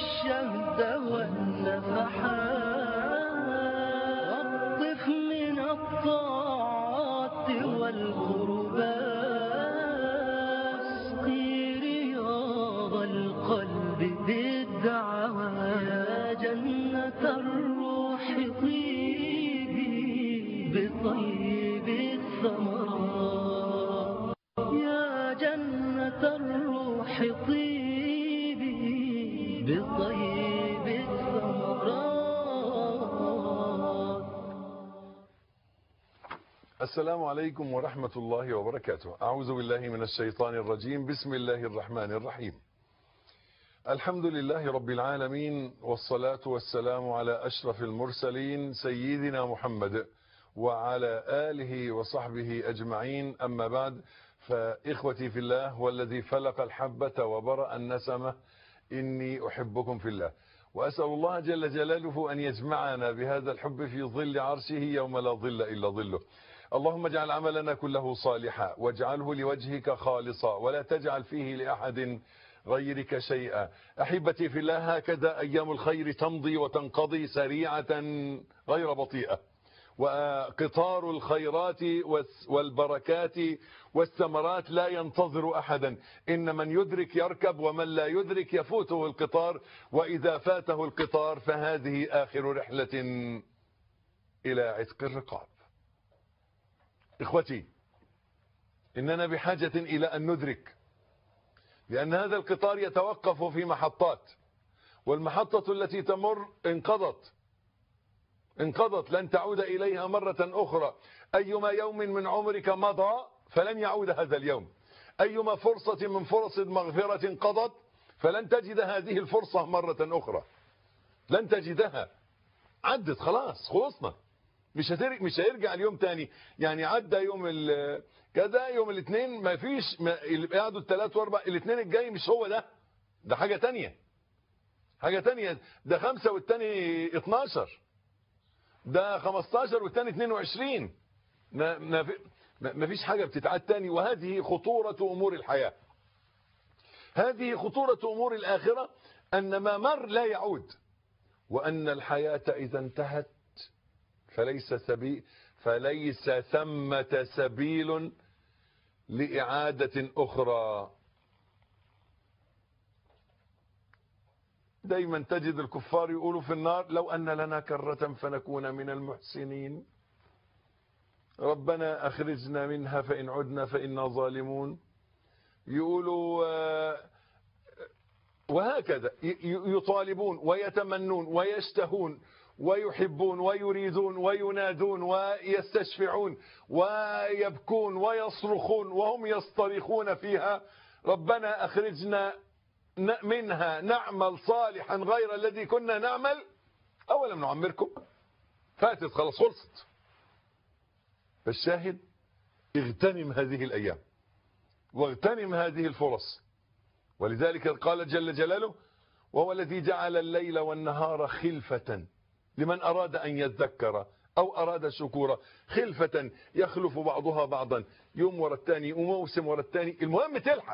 الشهد والنفحات واقطف من الطاعات والقربات اسقي رياض القلب بالدعوات يا جنة الروح طيبي بطيب الثمرات يا جنة الروح طيبي بطيب الثمرات السلام عليكم ورحمة الله وبركاته أعوذ بالله من الشيطان الرجيم بسم الله الرحمن الرحيم الحمد لله رب العالمين والصلاة والسلام على أشرف المرسلين سيدنا محمد وعلى آله وصحبه أجمعين أما بعد فإخوتي في الله والذي فلق الحبة وبرأ النسمة إني أحبكم في الله وأسأل الله جل جلاله أن يجمعنا بهذا الحب في ظل عرشه يوم لا ظل إلا ظله اللهم اجعل عملنا كله صالحا واجعله لوجهك خالصا ولا تجعل فيه لأحد غيرك شيئا أحبتي في الله هكذا أيام الخير تمضي وتنقضي سريعة غير بطيئة وقطار الخيرات والبركات والثمرات لا ينتظر أحدا إن من يدرك يركب ومن لا يدرك يفوته القطار وإذا فاته القطار فهذه آخر رحلة إلى عتق الرقاب إخوتي إننا بحاجة إلى أن ندرك لأن هذا القطار يتوقف في محطات والمحطة التي تمر انقضت انقضت لن تعود إليها مرة أخرى أيما يوم من عمرك مضى فلن يعود هذا اليوم أيما فرصة من فرص المغفرة انقضت فلن تجد هذه الفرصة مرة أخرى لن تجدها عدت خلاص خلصنا مش هترجع مش هيرجع اليوم تاني يعني عدى يوم كذا يوم الاثنين ما فيش ما اللي قعدوا الثلاث واربع الاثنين الجاي مش هو ده ده حاجة تانية حاجة تانية ده خمسة والتاني 12 ده 15 والتاني 22 ما, ما, في ما فيش حاجة بتتعاد تاني وهذه خطورة أمور الحياة هذه خطورة أمور الآخرة أن ما مر لا يعود وأن الحياة إذا انتهت فليس سبيل فليس ثمة سبيل لإعادة أخرى دايما تجد الكفار يقولوا في النار لو أن لنا كرة فنكون من المحسنين ربنا أخرجنا منها فإن عدنا فإنا ظالمون يقولوا وهكذا يطالبون ويتمنون ويشتهون ويحبون ويريدون وينادون ويستشفعون ويبكون ويصرخون وهم يصطرخون فيها ربنا أخرجنا منها نعمل صالحا غير الذي كنا نعمل أولم نعمركم فاتت خلاص خلصت فالشاهد اغتنم هذه الأيام واغتنم هذه الفرص ولذلك قال جل جلاله وهو الذي جعل الليل والنهار خلفة لمن أراد أن يذكر أو أراد شكورا خلفة يخلف بعضها بعضا يوم ورا الثاني وموسم ورا الثاني المهم تلحق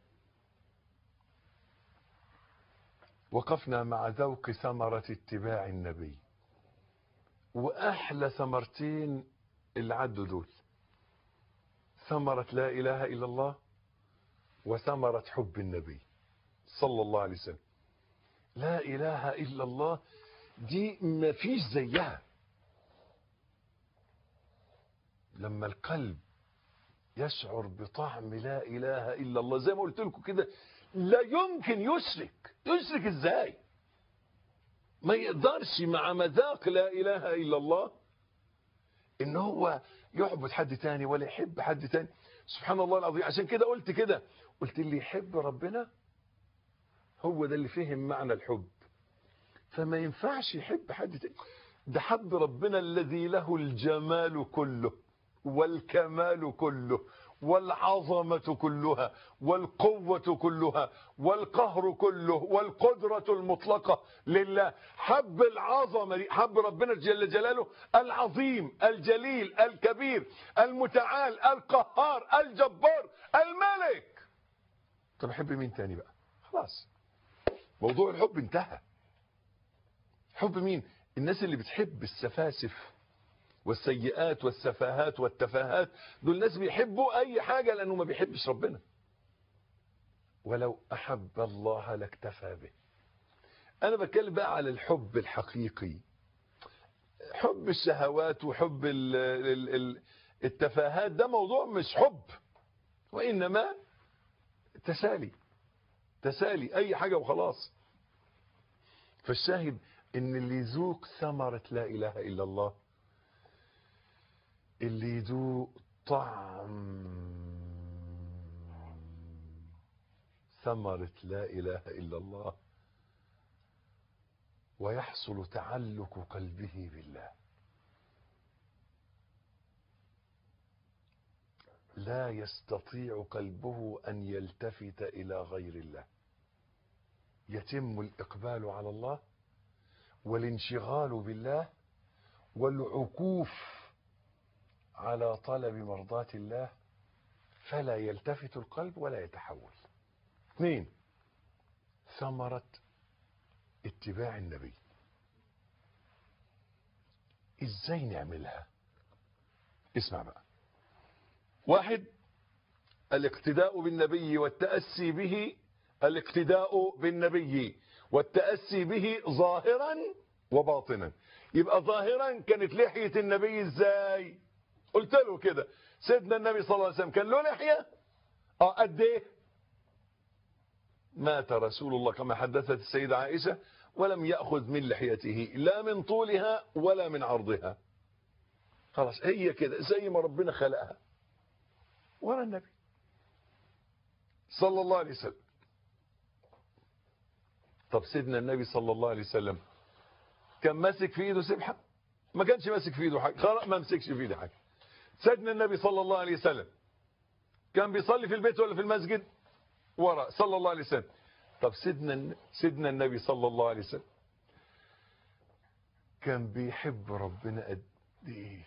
وقفنا مع ذوق ثمرة اتباع النبي وأحلى ثمرتين اللي عدوا دول ثمرة لا إله إلا الله وثمرة حب النبي صلى الله عليه وسلم لا إله إلا الله دي ما فيش زيها لما القلب يشعر بطعم لا إله إلا الله زي ما قلت لكم كده لا يمكن يشرك يشرك ازاي ما يقدرش مع مذاق لا إله إلا الله ان هو يعبد حد تاني ولا يحب حد تاني سبحان الله العظيم عشان كده قلت كده قلت اللي يحب ربنا هو ده اللي فهم معنى الحب فما ينفعش يحب حد تاني ده حب ربنا الذي له الجمال كله والكمال كله والعظمة كلها والقوة كلها والقهر كله والقدرة المطلقة لله حب العظمة دي حب ربنا جل جلاله العظيم الجليل الكبير المتعال القهار الجبار الملك طب احب مين تاني بقى خلاص موضوع الحب انتهى حب مين الناس اللي بتحب السفاسف والسيئات والسفاهات والتفاهات دول ناس بيحبوا اي حاجة لانه ما بيحبش ربنا ولو احب الله لاكتفى به انا بتكلم بقى على الحب الحقيقي حب الشهوات وحب ال ال ال التفاهات ده موضوع مش حب وانما تسالي تسالي اي حاجة وخلاص فالشاهد ان اللي يذوق ثمرة لا اله الا الله اللي يذوق طعم ثمرة لا اله الا الله ويحصل تعلق قلبه بالله لا يستطيع قلبه ان يلتفت الى غير الله يتم الاقبال على الله والانشغال بالله والعكوف على طلب مرضاة الله فلا يلتفت القلب ولا يتحول اثنين ثمرة اتباع النبي ازاي نعملها اسمع بقى واحد الاقتداء بالنبي والتأسي به الاقتداء بالنبي والتأسي به ظاهرا وباطنا يبقى ظاهرا كانت لحية النبي ازاي قلت له كده سيدنا النبي صلى الله عليه وسلم كان له لحية اه قد ايه مات رسول الله كما حدثت السيدة عائشة ولم يأخذ من لحيته لا من طولها ولا من عرضها خلاص هي كده زي ما ربنا خلقها ورا النبي صلى الله عليه وسلم طب سيدنا النبي صلى الله عليه وسلم كان ماسك في ايده سبحه ما كانش ماسك في ايده حاجه خلاص ما مسكش في ايده حاجه سيدنا النبي صلى الله عليه وسلم كان بيصلي في البيت ولا في المسجد ورا صلى الله عليه وسلم طب سيدنا سيدنا النبي صلى الله عليه وسلم كان بيحب ربنا قد ايه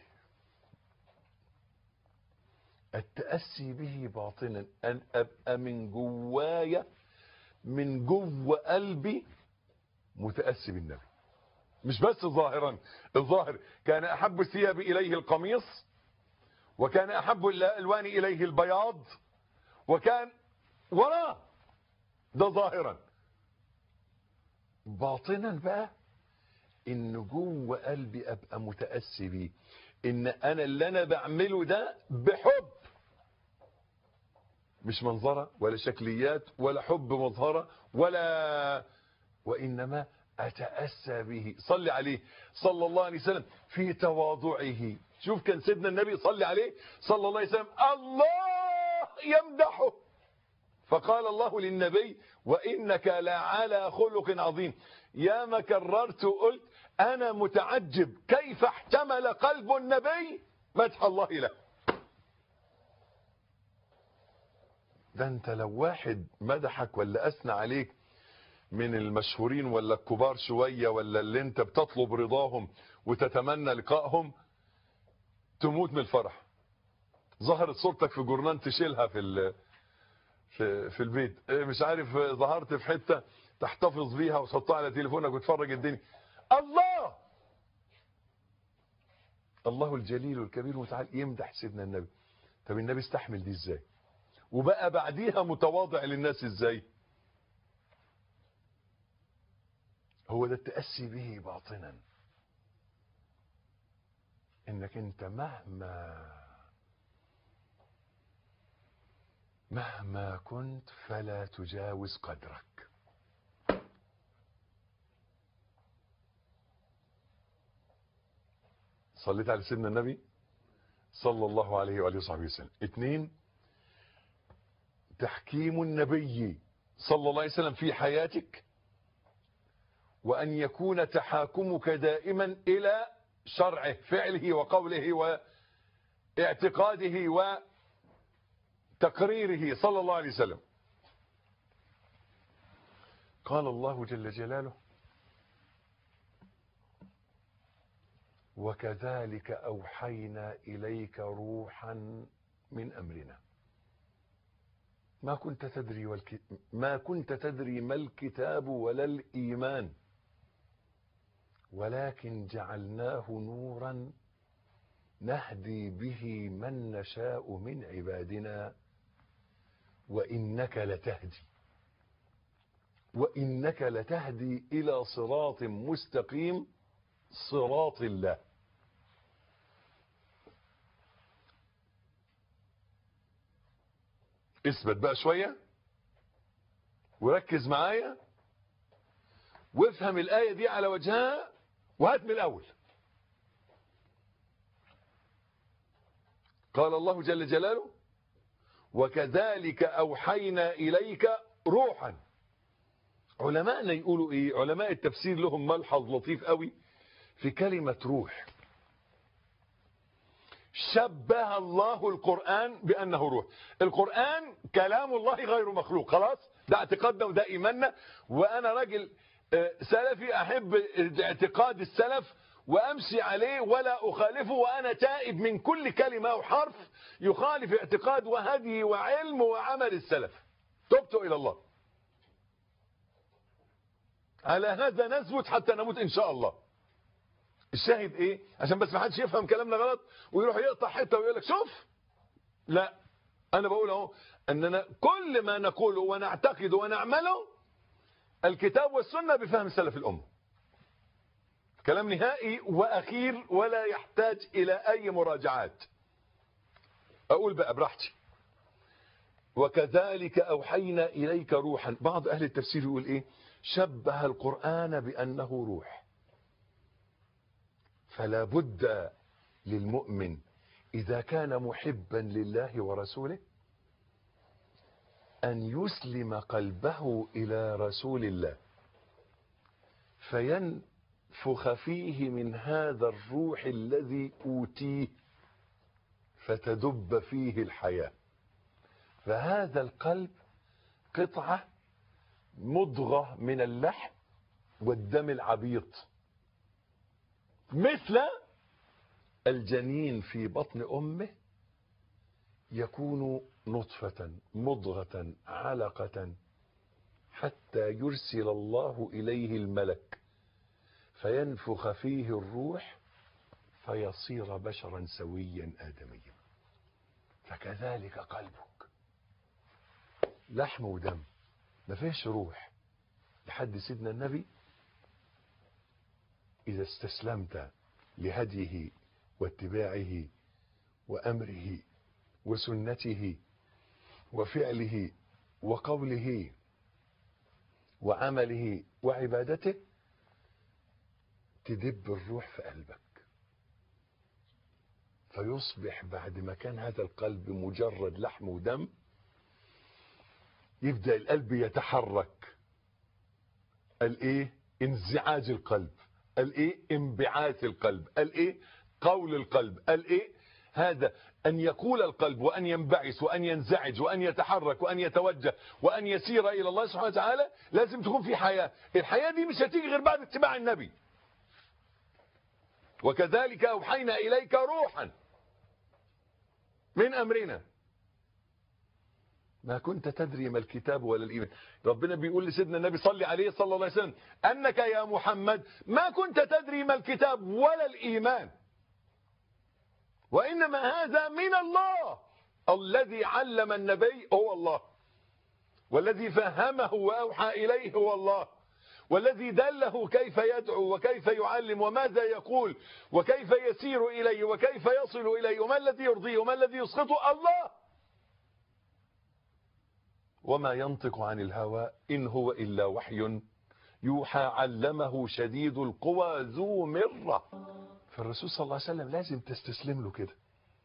التأسي به باطنا أن أبقى من جوايا من جوه قلبي متأسي بالنبي مش بس ظاهرا الظاهر كان أحب الثياب إليه القميص وكان أحب الألوان إليه البياض وكان وراه ده ظاهرا باطنا بقى ان جوه قلبي ابقى متأسي بيه ان انا اللي انا بعمله ده بحب مش منظرة ولا شكليات ولا حب مظهرة ولا وإنما أتأسى به صلي عليه صلى الله عليه وسلم في تواضعه شوف كان سيدنا النبي صلي عليه صلى الله عليه وسلم الله يمدحه فقال الله للنبي وإنك لعلى خلق عظيم يا ما كررت وقلت أنا متعجب كيف احتمل قلب النبي مدح الله له ده انت لو واحد مدحك ولا اثنى عليك من المشهورين ولا الكبار شوية ولا اللي انت بتطلب رضاهم وتتمنى لقائهم تموت من الفرح ظهرت صورتك في جورنان تشيلها في في في البيت مش عارف ظهرت في حتة تحتفظ بيها وتحطها على تليفونك وتفرج الدنيا الله الله الجليل والكبير وتعالى يمدح سيدنا النبي طب النبي استحمل دي ازاي وبقى بعديها متواضع للناس ازاي هو ده التأسي به باطنا انك انت مهما مهما كنت فلا تجاوز قدرك صليت على سيدنا النبي صلى الله عليه وآله وصحبه وسلم اثنين تحكيم النبي صلى الله عليه وسلم في حياتك وأن يكون تحاكمك دائما إلى شرعه فعله وقوله واعتقاده وتقريره صلى الله عليه وسلم قال الله جل جلاله وكذلك أوحينا إليك روحا من أمرنا ما كنت تدري والك... ما كنت تدري ما الكتاب ولا الإيمان ولكن جعلناه نورا نهدي به من نشاء من عبادنا وإنك لتهدي وإنك لتهدي إلى صراط مستقيم صراط الله اثبت بقى شوية وركز معايا وافهم الآية دي على وجهها وهات من الأول قال الله جل جلاله وكذلك أوحينا إليك روحا علماءنا يقولوا إيه علماء التفسير لهم ملحظ لطيف قوي في كلمة روح شبه الله القرآن بأنه روح القرآن كلام الله غير مخلوق خلاص ده اعتقادنا وده إيماننا وأنا راجل سلفي أحب اعتقاد السلف وأمشي عليه ولا أخالفه وأنا تائب من كل كلمة وحرف يخالف اعتقاد وهدي وعلم وعمل السلف تبت إلى الله على هذا نثبت حتى نموت إن شاء الله الشاهد ايه عشان بس ما حدش يفهم كلامنا غلط ويروح يقطع حته ويقول لك شوف لا انا بقول اهو اننا كل ما نقوله ونعتقده ونعمله الكتاب والسنه بفهم سلف الامه كلام نهائي واخير ولا يحتاج الى اي مراجعات اقول بقى براحتي وكذلك اوحينا اليك روحا بعض اهل التفسير يقول ايه شبه القران بانه روح فلا بد للمؤمن إذا كان محبا لله ورسوله أن يسلم قلبه إلى رسول الله فينفخ فيه من هذا الروح الذي أوتيه فتدب فيه الحياة فهذا القلب قطعة مضغة من اللحم والدم العبيط مثل الجنين في بطن أمه يكون نطفة مضغة علقة حتى يرسل الله إليه الملك فينفخ فيه الروح فيصير بشرا سويا آدميا فكذلك قلبك لحم ودم ما فيش روح لحد سيدنا النبي إذا استسلمت لهديه واتباعه وأمره وسنته وفعله وقوله وعمله وعبادته تدب الروح في قلبك فيصبح بعد ما كان هذا القلب مجرد لحم ودم يبدأ القلب يتحرك الايه انزعاج القلب الايه انبعاث القلب الايه قول القلب الايه هذا ان يقول القلب وان ينبعث وان ينزعج وان يتحرك وان يتوجه وان يسير الى الله سبحانه وتعالى لازم تكون في حياة الحياة دي مش هتيجي غير بعد اتباع النبي وكذلك اوحينا اليك روحا من امرنا ما كنت تدري ما الكتاب ولا الإيمان ربنا بيقول لسيدنا النبي صلى عليه صلى الله عليه وسلم أنك يا محمد ما كنت تدري ما الكتاب ولا الإيمان وإنما هذا من الله الذي علم النبي هو الله والذي فهمه وأوحى إليه هو الله والذي دله كيف يدعو وكيف يعلم وماذا يقول وكيف يسير إليه وكيف يصل إليه وما الذي يرضيه وما الذي يسقطه الله وما ينطق عن الهوى إن هو إلا وحي يوحى علمه شديد القوى ذو مرة فالرسول صلى الله عليه وسلم لازم تستسلم له كده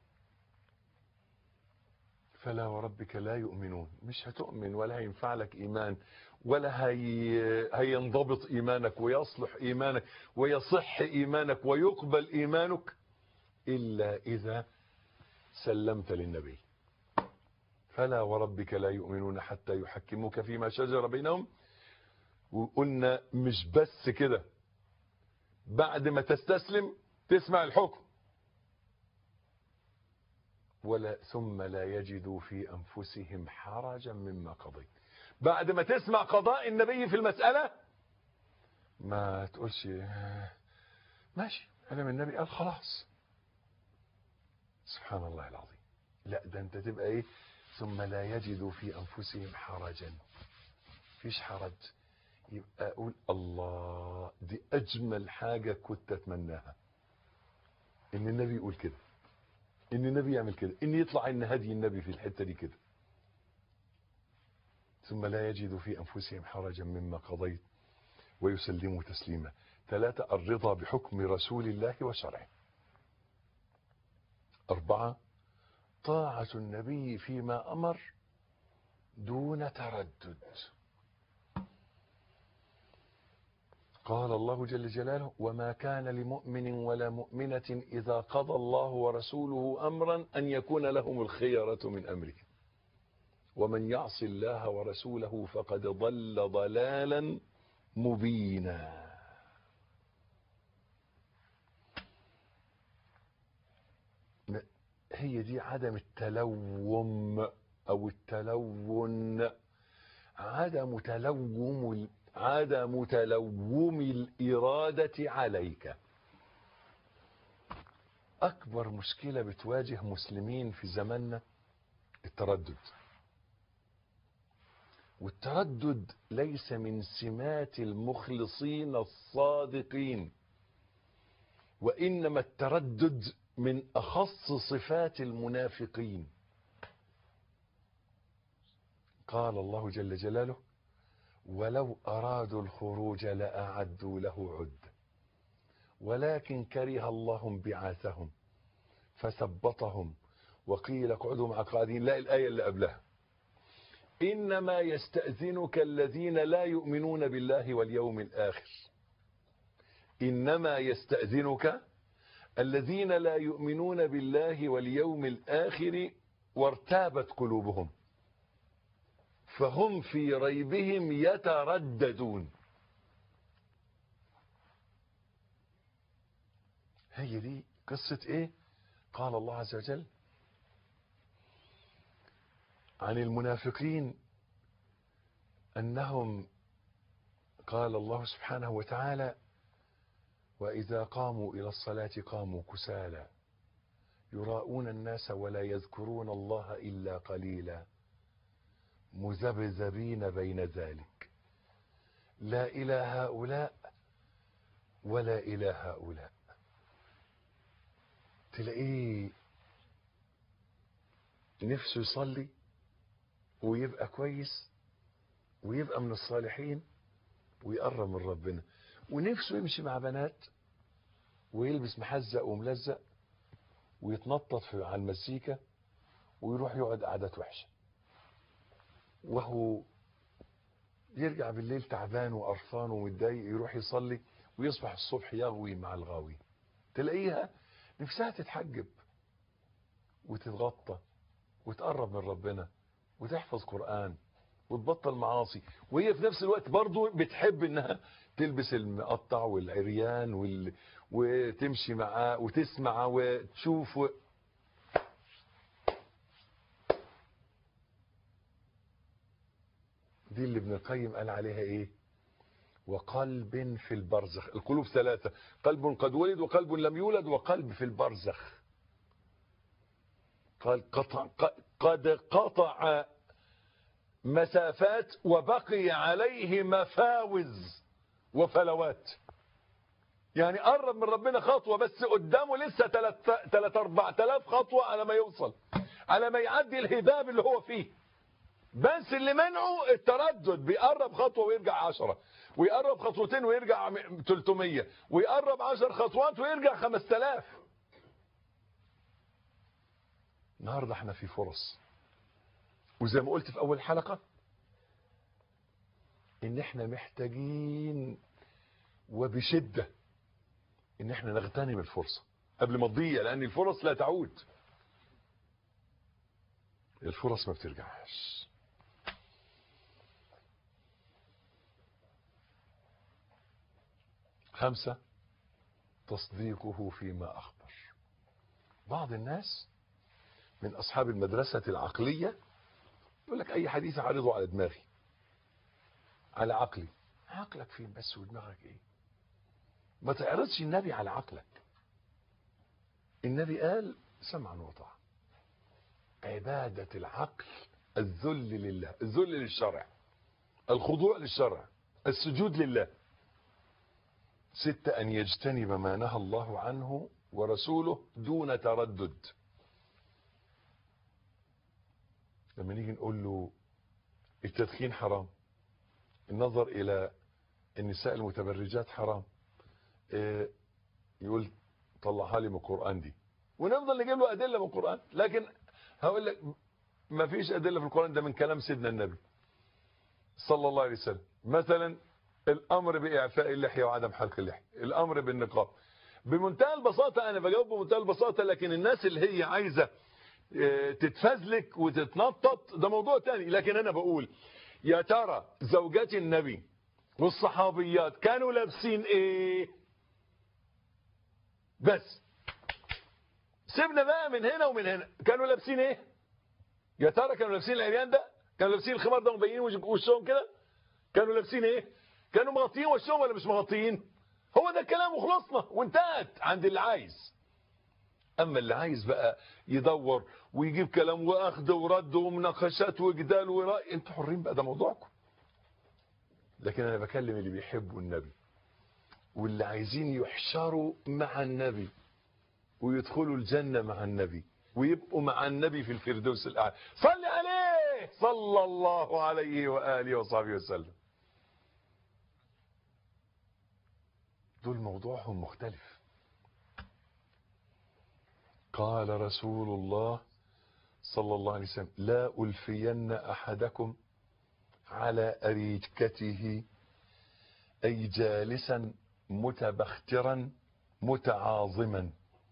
فلا وربك لا يؤمنون مش هتؤمن ولا هينفع لك إيمان ولا هي هينضبط إيمانك ويصلح إيمانك ويصح إيمانك ويقبل إيمانك إلا إذا سلمت للنبي فلا وربك لا يؤمنون حتى يحكموك فيما شجر بينهم وقلنا مش بس كده بعد ما تستسلم تسمع الحكم ولا ثم لا يجدوا في أنفسهم حرجا مما قضيت بعد ما تسمع قضاء النبي في المسألة ما تقولش ماشي أنا من النبي قال خلاص سبحان الله العظيم لا ده انت تبقى ايه ثم لا يجدوا في أنفسهم حرجا فيش حرج يبقى أقول الله دي أجمل حاجة كنت أتمناها إن النبي يقول كده إن النبي يعمل كده إن يطلع إن هدي النبي في الحتة دي كده ثم لا يجدوا في أنفسهم حرجا مما قضيت ويسلموا تسليما ثلاثة الرضا بحكم رسول الله وشرعه أربعة طاعة النبي فيما أمر دون تردد قال الله جل جلاله وما كان لمؤمن ولا مؤمنة إذا قضى الله ورسوله أمرا أن يكون لهم الخيرة من أمره ومن يعص الله ورسوله فقد ضل ضلالا مبينا هي دي عدم التلوم أو التلون عدم تلوم عدم تلوم الإرادة عليك أكبر مشكلة بتواجه مسلمين في زماننا التردد والتردد ليس من سمات المخلصين الصادقين وإنما التردد من أخص صفات المنافقين قال الله جل جلاله ولو أرادوا الخروج لأعدوا له عد ولكن كره الله بعاثهم فثبطهم وقيل اقعدوا مع قاعدين لا الآية اللي قبلها إنما يستأذنك الذين لا يؤمنون بالله واليوم الآخر إنما يستأذنك الذين لا يؤمنون بالله واليوم الآخر وارتابت قلوبهم فهم في ريبهم يترددون هي دي قصة ايه قال الله عز وجل عن المنافقين انهم قال الله سبحانه وتعالى واذا قاموا الى الصلاة قاموا كسالى يراءون الناس ولا يذكرون الله الا قليلا مذبذبين بين ذلك لا إلى هؤلاء ولا إلى هؤلاء تلاقيه نفسه يصلي ويبقى كويس ويبقى من الصالحين ويقرب من ربنا ونفسه يمشي مع بنات ويلبس محزق وملزق ويتنطط في على المزيكا ويروح يقعد قعدات وحشه وهو يرجع بالليل تعبان وقرفان ومتضايق يروح يصلي ويصبح الصبح يغوي مع الغاوي تلاقيها نفسها تتحجب وتتغطى وتقرب من ربنا وتحفظ قرآن وتبطل معاصي وهي في نفس الوقت برضو بتحب انها تلبس المقطع والعريان وال... وتمشي معاه وتسمع وتشوف و... دي اللي ابن القيم قال عليها ايه وقلب في البرزخ القلوب ثلاثة قلب قد ولد وقلب لم يولد وقلب في البرزخ قال قطع قد قطع مسافات وبقي عليه مفاوز وفلوات يعني قرب من ربنا خطوة بس قدامه لسه 3 4000 خطوة على ما يوصل على ما يعدي الهباب اللي هو فيه بس اللي منعه التردد بيقرب خطوة ويرجع عشرة ويقرب خطوتين ويرجع 300 ويقرب عشر خطوات ويرجع 5000 النهاردة احنا في فرص وزي ما قلت في اول حلقة ان احنا محتاجين وبشدة ان احنا نغتنم الفرصة قبل ما تضيع لان الفرص لا تعود الفرص ما بترجعش خمسة تصديقه فيما أخبر بعض الناس من أصحاب المدرسة العقلية يقول لك أي حديث أعرضه على دماغي على عقلي عقلك فين بس ودماغك ايه ما تعرضش النبي على عقلك النبي قال سمعا وطاعة عبادة العقل الذل لله الذل للشرع الخضوع للشرع السجود لله ستة أن يجتنب ما نهى الله عنه ورسوله دون تردد لما نيجي نقول له التدخين حرام النظر إلى النساء المتبرجات حرام إيه يقول طلعها لي من القرآن دي ونفضل نجيب له أدلة من القرآن لكن هقول لك ما فيش أدلة في القرآن ده من كلام سيدنا النبي صلى الله عليه وسلم مثلا الأمر بإعفاء اللحية وعدم حلق اللحية الأمر بالنقاب بمنتهى البساطة أنا بجاوب بمنتهى البساطة لكن الناس اللي هي عايزة تتفزلك وتتنطط ده موضوع تاني لكن أنا بقول يا ترى زوجات النبي والصحابيات كانوا لابسين ايه بس سيبنا بقى من هنا ومن هنا كانوا لابسين ايه يا ترى كانوا لابسين العريان ده كانوا لابسين الخمار ده ومبينين وشهم كده كانوا لابسين ايه كانوا مغطيين وشهم ولا مش مغطيين هو ده الكلام وخلصنا وانتهت عند اللي عايز اما اللي عايز بقى يدور ويجيب كلام واخذ ورد ومناقشات وجدال ورأي انتوا حرين بقى ده موضوعكم لكن انا بكلم اللي بيحبوا النبي واللي عايزين يحشروا مع النبي ويدخلوا الجنة مع النبي ويبقوا مع النبي في الفردوس الأعلى صل عليه صلى الله عليه وآله وصحبه وسلم دول موضوعهم مختلف قال رسول الله صلى الله عليه وسلم لا ألفين أحدكم على أريكته أي جالسا متبخترا متعاظما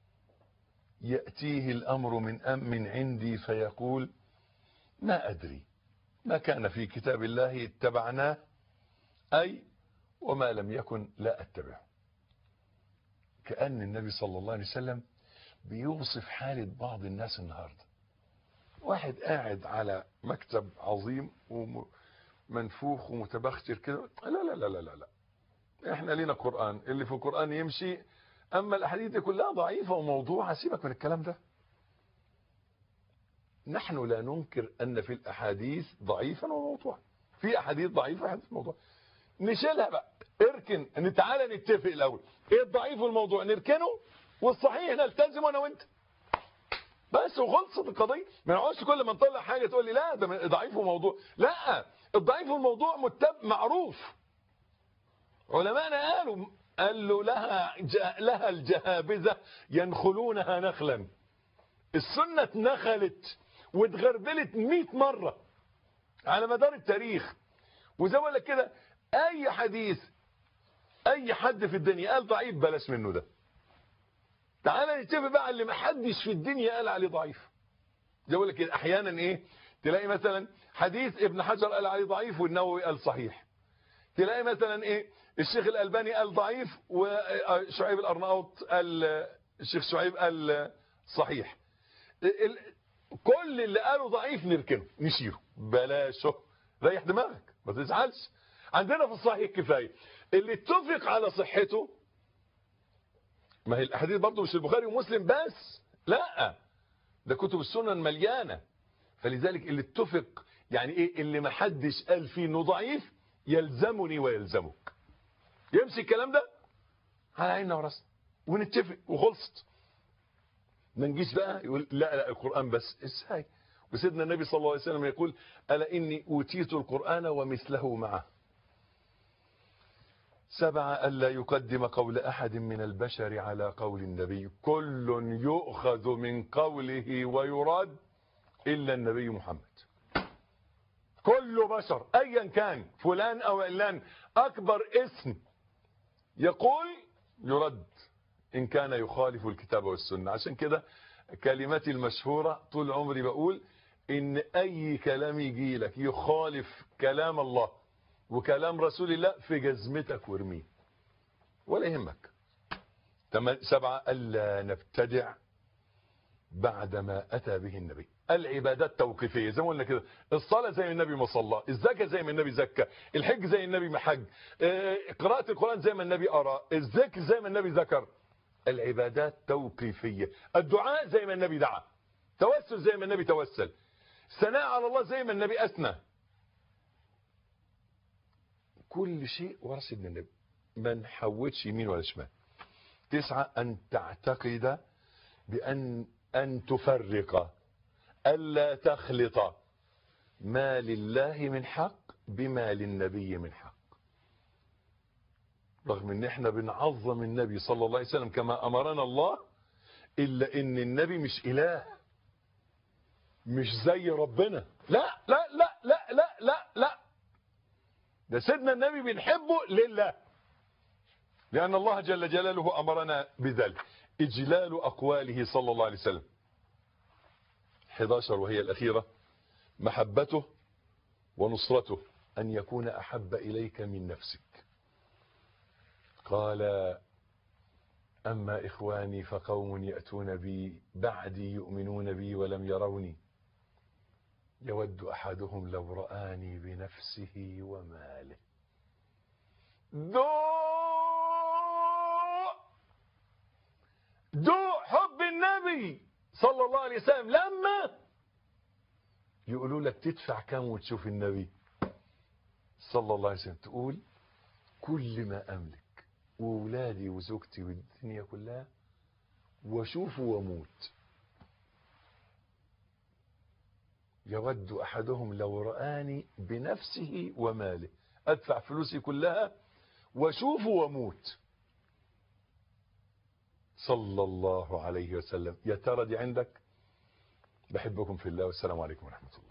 يأتيه الأمر من أم من عندي فيقول ما أدري ما كان في كتاب الله اتبعناه أي وما لم يكن لا أتبعه كأن النبي صلى الله عليه وسلم بيوصف حالة بعض الناس النهاردة واحد قاعد على مكتب عظيم ومنفوخ ومتبختر كده لا لا لا لا لا لا احنا لينا قرآن اللي في القرآن يمشي اما الاحاديث دي كلها ضعيفة وموضوعة سيبك من الكلام ده نحن لا ننكر ان في الاحاديث ضعيفا وموضوعا في احاديث ضعيفة وحديث موضوع نشيلها بقى اركن ان تعالى نتفق الاول ايه الضعيف والموضوع نركنه والصحيح نلتزم انا وانت بس وخلصت القضيه ما نقعدش كل ما نطلع حاجه تقول لي لا ده ضعيف وموضوع لا الضعيف والموضوع متب معروف علماءنا قالوا قال له لها لها الجهابذه ينخلونها نخلا السنه اتنخلت واتغربلت 100 مره على مدار التاريخ وزي ما لك كده اي حديث اي حد في الدنيا قال ضعيف بلاش منه ده تعالى نتفق بقى اللي ما حدش في الدنيا قال عليه ضعيف زي بقول لك كده احيانا ايه تلاقي مثلا حديث ابن حجر قال عليه ضعيف والنووي قال صحيح تلاقي مثلا ايه الشيخ الالباني قال ضعيف وشعيب الارناؤوط قال الشيخ شعيب قال صحيح كل اللي قالوا ضعيف نركنه نشيله بلاشه ريح دماغك ما تزعلش عندنا في الصحيح كفايه اللي اتفق على صحته ما هي الاحاديث برضه مش البخاري ومسلم بس لا ده كتب السنن مليانه فلذلك اللي اتفق يعني ايه اللي ما حدش قال فيه انه ضعيف يلزمني ويلزمك يمشي الكلام ده على عيننا وراسنا ونتفق وخلصت ما نجيش بقى يقول لا لا القران بس ازاي وسيدنا النبي صلى الله عليه وسلم يقول الا اني اوتيت القران ومثله معه سبعة ألا يقدم قول أحد من البشر على قول النبي كل يؤخذ من قوله ويراد إلا النبي محمد كل بشر أيا كان فلان أو علان أكبر اسم يقول يرد إن كان يخالف الكتاب والسنة عشان كده كلمتي المشهورة طول عمري بقول إن أي كلام يجي لك يخالف كلام الله وكلام رسول الله في جزمتك وارميه ولا يهمك سبعة ألا نبتدع بعدما أتى به النبي العبادات توقيفية زي ما قلنا كده الصلاة زي ما النبي ما صلى الزكاة زي ما النبي زكى الحج زي النبي ما حج آه، قراءة القرآن زي ما النبي أرى الذكر زي ما النبي ذكر العبادات توقيفية الدعاء زي ما النبي دعا توسل زي ما النبي توسل ثناء على الله زي ما النبي أثنى كل شيء ورا سيدنا النبي ما نحوتش يمين ولا شمال تسعة أن تعتقد بأن أن تفرق ألا تخلط ما لله من حق بما للنبي من حق رغم ان احنا بنعظم النبي صلى الله عليه وسلم كما امرنا الله الا ان النبي مش اله مش زي ربنا لا لا لا لا لا لا لا ده سيدنا النبي بنحبه لله لان الله جل جلاله امرنا بذلك اجلال اقواله صلى الله عليه وسلم 11 وهي الاخيره محبته ونصرته ان يكون احب اليك من نفسك قال أما إخواني فقوم يأتون بي بعدي يؤمنون بي ولم يروني يود أحدهم لو رآني بنفسه وماله ذوق ذوق حب النبي صلى الله عليه وسلم لما يقولوا لك تدفع كم وتشوف النبي صلى الله عليه وسلم تقول كل ما أملك وولادي وزوجتي والدنيا كلها واشوفه واموت يود احدهم لو رآني بنفسه وماله ادفع فلوسي كلها واشوفه واموت صلى الله عليه وسلم يا ترى دي عندك بحبكم في الله والسلام عليكم ورحمه الله